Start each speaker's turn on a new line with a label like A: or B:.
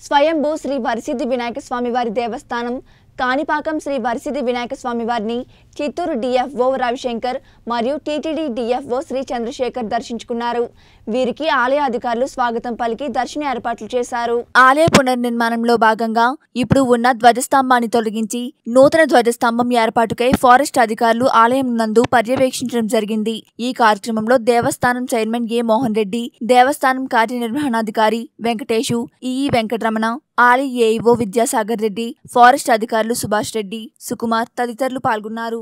A: స్వయంభూ శ్రీ వరసిద్ధి వినాయక స్వామి వారి దేవస్థానం కాణిపాకం శ్రీ వరసిద్ధి వినాయక స్వామి వారిని చిత్తూరు డిఎఫ్ఓ రవిశంకర్ మరియు టీటీడీ డిఎఫ్ఓ శ్రీ చంద్రశేఖర్ దర్శించుకున్నారు వీరికి ఆలయ అధికారులు స్వాగతం పలికి దర్శన ఏర్పాట్లు చేశారు ఆలయ పునర్నిర్మాణంలో భాగంగా ఇప్పుడు ఉన్న ధ్వజస్తంభాన్ని తొలగించి నూతన ధ్వజస్తంభం ఏర్పాటుకై ఫారెస్ట్ అధికారులు ఆలయం నందు పర్యవేక్షించడం జరిగింది ఈ కార్యక్రమంలో దేవస్థానం చైర్మన్ ఏ మోహన్ రెడ్డి దేవస్థానం కార్యనిర్వహణాధికారి వెంకటేశు ఈఈ వెంకటరమణ ఆలయ ఏఈఓ విద్యాసాగర్ రెడ్డి ఫారెస్ట్ అధికారులు సుభాష్ రెడ్డి సుకుమార్ తదితరులు పాల్గొన్నారు